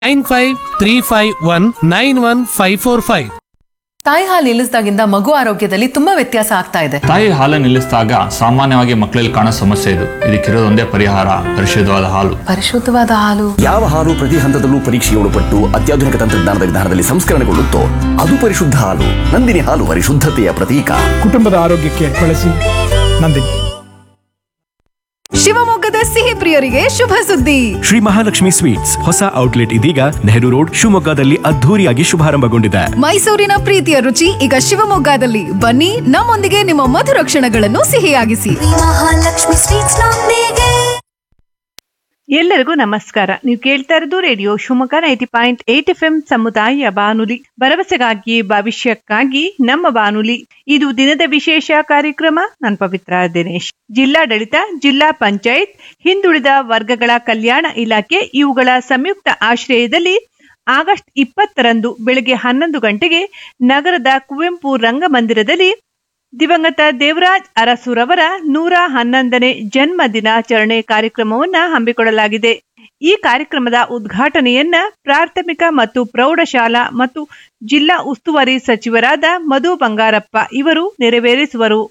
nine five three five one nine one five four five ತಾಯಿ ಹಾಲು ನಿಲ್ಲಿಸಿದಾಗಿಂದ ಮಗು ಆರೋಗ್ಯದಲ್ಲಿ ತುಂಬಾ ವ್ಯತ್ಯಾಸ ಆಗ್ತಾ ಇದೆ ತಾಯಿ ಹಾಲನ್ನು ನಿಲ್ಲಿಸಿದಾಗ ಸಾಮಾನ್ಯವಾಗಿ ಮಕ್ಕಳಲ್ಲಿ ಕಾಣೋ ಸಮಸ್ಯೆ ಇದು ಇದಕ್ಕಿರೋದೊಂದೇ ಪರಿಹಾರ ಪರಿಶುದ್ಧವಾದ ಹಾಲು ಪರಿಶುದ್ಧವಾದ ಹಾಲು ಯಾವ ಹಾಲು ಪ್ರತಿ ಹಂತದಲ್ಲೂ ಪರೀಕ್ಷೆಗೆ ಒಳಪಟ್ಟು ಅತ್ಯಾಧುನಿಕ ತಂತ್ರಜ್ಞಾನದ ವಿಧಾನದಲ್ಲಿ ಸಂಸ್ಕರಣೆಗೊಳ್ಳುತ್ತೋ ಅದು ಪರಿಶುದ್ಧ ಹಾಲು ನಂದಿನಿ ಹಾಲು ಪರಿಶುದ್ಧತೆಯ ಪ್ರತೀಕ ಕುಟುಂಬದ ಆರೋಗ್ಯಕ್ಕೆ ಬಳಸಿ ನಂದಿನಿ ಶಿವಮೊಗ್ಗದ ಸಿಹಿ ಪ್ರಿಯರಿಗೆ ಶುಭ ಸುದ್ದಿ ಶ್ರೀ ಮಹಾಲಕ್ಷ್ಮಿ ಸ್ವೀಟ್ಸ್ ಹೊಸ ಔಟ್ಲೆಟ್ ಇದೀಗ ನೆಹರು ರೋಡ್ ಶಿವಮೊಗ್ಗದಲ್ಲಿ ಅದ್ಧೂರಿಯಾಗಿ ಶುಭಾರಂಭಗೊಂಡಿದೆ ಮೈಸೂರಿನ ಪ್ರೀತಿಯ ರುಚಿ ಈಗ ಶಿವಮೊಗ್ಗದಲ್ಲಿ ಬನ್ನಿ ನಮ್ಮೊಂದಿಗೆ ನಿಮ್ಮ ಮಧುರ ಕ್ಷಣಗಳನ್ನು ಸಿಹಿಯಾಗಿಸಿ ಮಹಾಲಕ್ಷ್ಮಿ ಸ್ವೀಟ್ಸ್ ನೊಂದಿಗೆ ಎಲ್ಲರಿಗೂ ನಮಸ್ಕಾರ ನೀವು ಕೇಳ್ತಾ ಇರೋದು radio Shivamogga ninety point eight F M ಸಮುದಾಯ ಬಾನುಲಿ ಭರವಸೆಗಾಗಿ ಭವಿಷ್ಯಕ್ಕಾಗಿ ನಮ್ಮ ಬಾನುಲಿ ಇದು ದಿನದ ವಿಶೇಷ ಕಾರ್ಯಕ್ರಮ ನಾನು ಪವಿತ್ರ ದಿನೇಶ್ ಜಿಲ್ಲಾಡಳಿತ ಜಿಲ್ಲಾ ಪಂಚಾಯತ್ ಹಿಂದುಳಿದ ವರ್ಗಗಳ ಕಲ್ಯಾಣ ಇಲಾಖೆ ಇವುಗಳ ಸಂಯುಕ್ತ ಆಶ್ರಯದಲ್ಲಿ ಆಗಸ್ಟ್ ಇಪ್ಪತ್ತರಂದು ಬೆಳಗ್ಗೆ ಹನ್ನೊಂದು ಗಂಟೆಗೆ ನಗರದ ಕುವೆಂಪು ರಂಗಮಂದಿರದಲ್ಲಿ ದಿವಂಗತ ದೇವರಾಜ್ ಅರಸುರವರ ನೂರ ಹನ್ನೊಂದನೇ ಜನ್ಮ ದಿನಾಚರಣೆ ಕಾರ್ಯಕ್ರಮವನ್ನ ಹಮ್ಮಿಕೊಳ್ಳಲಾಗಿದೆ ಈ ಕಾರ್ಯಕ್ರಮದ ಉದ್ಘಾಟನೆಯನ್ನ ಪ್ರಾಥಮಿಕ ಮತ್ತು ಪ್ರೌಢಶಾಲಾ ಮತ್ತು ಜಿಲ್ಲಾ ಉಸ್ತುವಾರಿ ಸಚಿವರಾದ ಮಧು ಬಂಗಾರಪ್ಪ ಇವರು ನೆರವೇರಿಸುವರು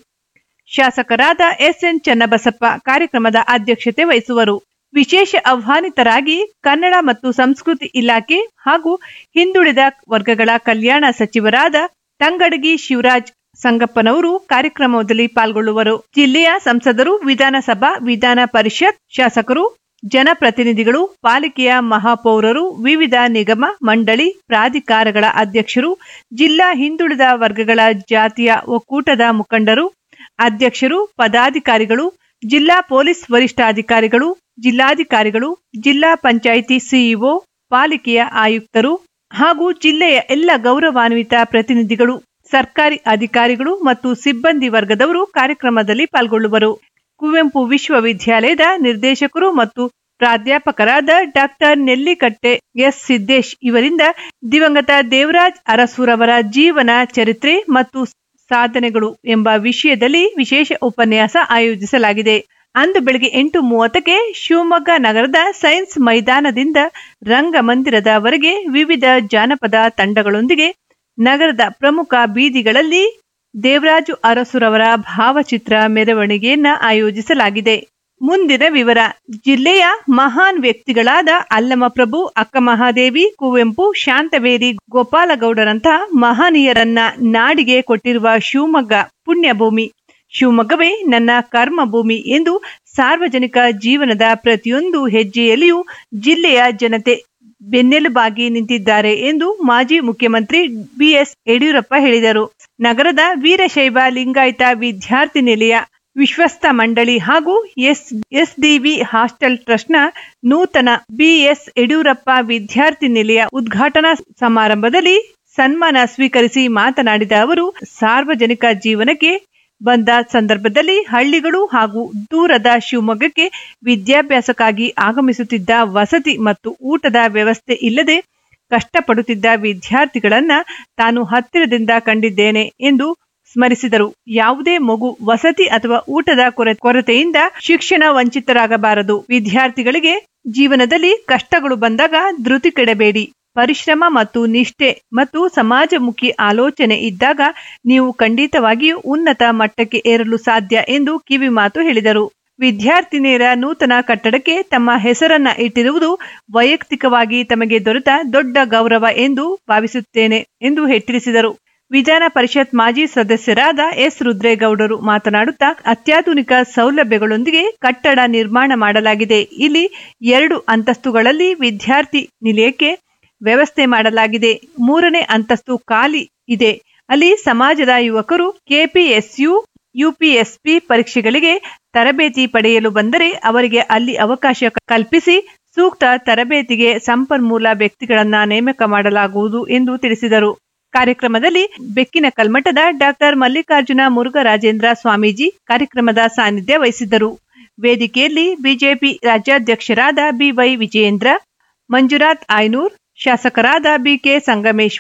ಶಾಸಕರಾದ ಎಸ್ಎನ್ ಚನ್ನಬಸಪ್ಪ ಕಾರ್ಯಕ್ರಮದ ಅಧ್ಯಕ್ಷತೆ ವಹಿಸುವರು ವಿಶೇಷ ಆಹ್ವಾನಿತರಾಗಿ ಕನ್ನಡ ಮತ್ತು ಸಂಸ್ಕೃತಿ ಇಲಾಖೆ ಹಾಗೂ ಹಿಂದುಳಿದ ವರ್ಗಗಳ ಕಲ್ಯಾಣ ಸಚಿವರಾದ ತಂಗಡಗಿ ಶಿವರಾಜ್ ಸಂಗಪ್ಪನವರು ಕಾರ್ಯಕ್ರಮದಲ್ಲಿ ಪಾಲ್ಗೊಳ್ಳುವರು ಜಿಲ್ಲೆಯ ಸಂಸದರು ವಿಧಾನಸಭಾ ವಿಧಾನ ಪರಿಷತ್ ಶಾಸಕರು ಜನಪ್ರತಿನಿಧಿಗಳು ಪಾಲಿಕೆಯ ಮಹಾಪೌರರು ವಿವಿಧ ನಿಗಮ ಮಂಡಳಿ ಪ್ರಾಧಿಕಾರಗಳ ಅಧ್ಯಕ್ಷರು ಜಿಲ್ಲಾ ಹಿಂದುಳಿದ ವರ್ಗಗಳ ಜಾತಿಯ ಒಕ್ಕೂಟದ ಮುಖಂಡರು ಅಧ್ಯಕ್ಷರು ಪದಾಧಿಕಾರಿಗಳು ಜಿಲ್ಲಾ ಪೊಲೀಸ್ ವರಿಷ್ಠಾಧಿಕಾರಿಗಳು ಜಿಲ್ಲಾಧಿಕಾರಿಗಳು ಜಿಲ್ಲಾ ಪಂಚಾಯಿತಿ ಸಿಇಒ ಪಾಲಿಕೆಯ ಆಯುಕ್ತರು ಹಾಗೂ ಜಿಲ್ಲೆಯ ಎಲ್ಲ ಗೌರವಾನ್ವಿತ ಪ್ರತಿನಿಧಿಗಳು ಸರ್ಕಾರಿ ಅಧಿಕಾರಿಗಳು ಮತ್ತು ಸಿಬ್ಬಂದಿ ವರ್ಗದವರು ಕಾರ್ಯಕ್ರಮದಲ್ಲಿ ಪಾಲ್ಗೊಳ್ಳುವರು ಕುವೆಂಪು ವಿಶ್ವವಿದ್ಯಾಲಯದ ನಿರ್ದೇಶಕರು ಮತ್ತು ಪ್ರಾಧ್ಯಾಪಕರಾದ ಡಾಕ್ಟರ್ ನೆಲ್ಲಿಕಟ್ಟೆ ಎಸ್ ಸಿದ್ದೇಶ್ ಇವರಿಂದ ದಿವಂಗತ ದೇವರಾಜ್ ಅರಸೂರವರ ಜೀವನ ಚರಿತ್ರೆ ಮತ್ತು ಸಾಧನೆಗಳು ಎಂಬ ವಿಷಯದಲ್ಲಿ ವಿಶೇಷ ಉಪನ್ಯಾಸ ಆಯೋಜಿಸಲಾಗಿದೆ ಅಂದು ಬೆಳಗ್ಗೆ ಎಂಟು ಮೂವತ್ತಕ್ಕೆ ಶಿವಮೊಗ್ಗ ನಗರದ ಸೈನ್ಸ್ ಮೈದಾನದಿಂದ ರಂಗಮಂದಿರದವರೆಗೆ ವಿವಿಧ ಜಾನಪದ ತಂಡಗಳೊಂದಿಗೆ ನಗರದ ಪ್ರಮುಖ ಬೀದಿಗಳಲ್ಲಿ ದೇವರಾಜು ಅರಸುರವರ ಭಾವಚಿತ್ರ ಮೆರವಣಿಗೆಯನ್ನ ಆಯೋಜಿಸಲಾಗಿದೆ ಮುಂದಿನ ವಿವರ ಜಿಲ್ಲೆಯ ಮಹಾನ್ ವ್ಯಕ್ತಿಗಳಾದ ಅಲ್ಲಮಪ್ರಭು ಅಕ್ಕಮಹಾದೇವಿ ಕುವೆಂಪು ಶಾಂತವೇರಿ ಗೋಪಾಲಗೌಡರಂತಹ ಮಹನೀಯರನ್ನ ನಾಡಿಗೆ ಕೊಟ್ಟಿರುವ ಶಿವಮೊಗ್ಗ ಪುಣ್ಯಭೂಮಿ ಶಿವಮೊಗ್ಗವೇ ನನ್ನ ಕರ್ಮಭೂಮಿ ಎಂದು ಸಾರ್ವಜನಿಕ ಜೀವನದ ಪ್ರತಿಯೊಂದು ಹೆಜ್ಜೆಯಲ್ಲಿಯೂ ಜಿಲ್ಲೆಯ ಜನತೆ ಬೆನ್ನೆಲುಬಾಗಿ ನಿಂತಿದ್ದಾರೆ ಎಂದು ಮಾಜಿ ಮುಖ್ಯಮಂತ್ರಿ ಬಿಎಸ್ ಯಡಿಯೂರಪ್ಪ ಹೇಳಿದರು ನಗರದ ವೀರಶೈವ ಲಿಂಗಾಯತ ವಿದ್ಯಾರ್ಥಿ ನಿಲಯ ವಿಶ್ವಸ್ತ ಮಂಡಳಿ ಹಾಗೂ ಎಸ್ ಎಸ್ಡಿವಿ ಹಾಸ್ಟೆಲ್ ಟ್ರಸ್ಟ್ನ ನೂತನ ಬಿಎಸ್ ಯಡಿಯೂರಪ್ಪ ವಿದ್ಯಾರ್ಥಿ ನಿಲಯ ಉದ್ಘಾಟನಾ ಸಮಾರಂಭದಲ್ಲಿ ಸನ್ಮಾನ ಸ್ವೀಕರಿಸಿ ಮಾತನಾಡಿದ ಅವರು ಸಾರ್ವಜನಿಕ ಜೀವನಕ್ಕೆ ಬಂದ ಸಂದರ್ಭದಲ್ಲಿ ಹಳ್ಳಿಗಳು ಹಾಗೂ ದೂರದ ಶಿವಮೊಗ್ಗಕ್ಕೆ ವಿದ್ಯಾಭ್ಯಾಸಕ್ಕಾಗಿ ಆಗಮಿಸುತ್ತಿದ್ದ ವಸತಿ ಮತ್ತು ಊಟದ ವ್ಯವಸ್ಥೆ ಇಲ್ಲದೆ ಕಷ್ಟಪಡುತ್ತಿದ್ದ ವಿದ್ಯಾರ್ಥಿಗಳನ್ನ ತಾನು ಹತ್ತಿರದಿಂದ ಕಂಡಿದ್ದೇನೆ ಎಂದು ಸ್ಮರಿಸಿದರು ಯಾವುದೇ ಮಗು ವಸತಿ ಅಥವಾ ಊಟದ ಕೊರೆ ಕೊರತೆಯಿಂದ ಶಿಕ್ಷಣ ವಂಚಿತರಾಗಬಾರದು ವಿದ್ಯಾರ್ಥಿಗಳಿಗೆ ಜೀವನದಲ್ಲಿ ಕಷ್ಟಗಳು ಬಂದಾಗ ಧೃತಿ ಕೆಡಬೇಡಿ ಪರಿಶ್ರಮ ಮತ್ತು ನಿಷ್ಠೆ ಮತ್ತು ಸಮಾಜಮುಖಿ ಆಲೋಚನೆ ಇದ್ದಾಗ ನೀವು ಖಂಡಿತವಾಗಿಯೂ ಉನ್ನತ ಮಟ್ಟಕ್ಕೆ ಏರಲು ಸಾಧ್ಯ ಎಂದು ಕಿವಿಮಾತು ಹೇಳಿದರು ವಿದ್ಯಾರ್ಥಿನಿಯರ ನೂತನ ಕಟ್ಟಡಕ್ಕೆ ತಮ್ಮ ಹೆಸರನ್ನ ಇಟ್ಟಿರುವುದು ವೈಯಕ್ತಿಕವಾಗಿ ತಮಗೆ ದೊರೆತ ದೊಡ್ಡ ಗೌರವ ಎಂದು ಭಾವಿಸುತ್ತೇನೆ ಎಂದು ತಿಳಿಸಿದರು ವಿಧಾನ ಪರಿಷತ್ ಮಾಜಿ ಸದಸ್ಯರಾದ ಎಸ್ ರುದ್ರೇಗೌಡರು ಮಾತನಾಡುತ್ತಾ ಅತ್ಯಾಧುನಿಕ ಸೌಲಭ್ಯಗಳೊಂದಿಗೆ ಕಟ್ಟಡ ನಿರ್ಮಾಣ ಮಾಡಲಾಗಿದೆ ಇಲ್ಲಿ ಎರಡು ಅಂತಸ್ತುಗಳಲ್ಲಿ ವಿದ್ಯಾರ್ಥಿ ನಿಲಯಕ್ಕೆ ವ್ಯವಸ್ಥೆ ಮಾಡಲಾಗಿದೆ ಮೂರನೇ ಅಂತಸ್ತು ಖಾಲಿ ಇದೆ ಅಲ್ಲಿ ಸಮಾಜದ ಯುವಕರು ಕೆಪಿಎಸ್ಯು ಯುಪಿಎಸ್ಪಿ ಪರೀಕ್ಷೆಗಳಿಗೆ ತರಬೇತಿ ಪಡೆಯಲು ಬಂದರೆ ಅವರಿಗೆ ಅಲ್ಲಿ ಅವಕಾಶ ಕಲ್ಪಿಸಿ ಸೂಕ್ತ ತರಬೇತಿಗೆ ಸಂಪನ್ಮೂಲ ವ್ಯಕ್ತಿಗಳನ್ನ ನೇಮಕ ಮಾಡಲಾಗುವುದು ಎಂದು ತಿಳಿಸಿದರು ಕಾರ್ಯಕ್ರಮದಲ್ಲಿ ಬೆಕ್ಕಿನ ಕಲ್ಮಠದ ಡಾಕ್ಟರ್ ಮಲ್ಲಿಕಾರ್ಜುನ ಮುರುಘರಾಜೇಂದ್ರ ಸ್ವಾಮೀಜಿ ಕಾರ್ಯಕ್ರಮದ ಸಾನ್ನಿಧ್ಯ ವಹಿಸಿದ್ದರು ವೇದಿಕೆಯಲ್ಲಿ ಬಿಜೆಪಿ ರಾಜ್ಯಾಧ್ಯಕ್ಷರಾದ ಬಿವೈ ವಿಜಯೇಂದ್ರ ಮಂಜುನಾಥ್ ಆಯ್ನೂರ್ ಶಾಸಕರಾದ BK Sangameshwar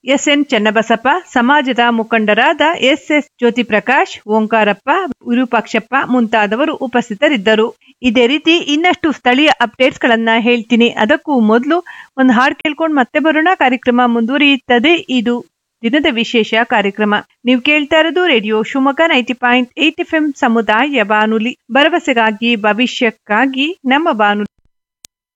S N Channabasappa ಸಮಾಜದ ಮುಖಂಡರಾದ ಎಸ್ ಎಸ್ ಜ್ಯೋತಿ ಪ್ರಕಾಶ್ ಓಂಕಾರಪ್ಪ ವಿರೂಪಾಕ್ಷಪ್ಪ ಮುಂತಾದವರು ಉಪಸ್ಥಿತರಿದ್ದರು ಇದೇ ರೀತಿ ಇನ್ನಷ್ಟು ಸ್ಥಳೀಯ ಅಪ್ಡೇಟ್ಸ್ ಗಳನ್ನ ಹೇಳ್ತೀನಿ ಅದಕ್ಕೂ ಮೊದಲು ಒಂದು ಹಾಡು ಕೇಳ್ಕೊಂಡು ಮತ್ತೆ ಬರೋಣ ಕಾರ್ಯಕ್ರಮ ಮುಂದುವರಿಯುತ್ತದೆ ಇದು ದಿನದ ವಿಶೇಷ ಕಾರ್ಯಕ್ರಮ ನೀವು ಕೇಳ್ತಾ ಇರೋದು radio Shivamogga ninety point eight F M ಸಮುದಾಯ ಬಾನುಲಿ ಭರವಸೆಗಾಗಿ ಭವಿಷ್ಯಕ್ಕಾಗಿ ನಮ್ಮ ಬಾನುಲಿ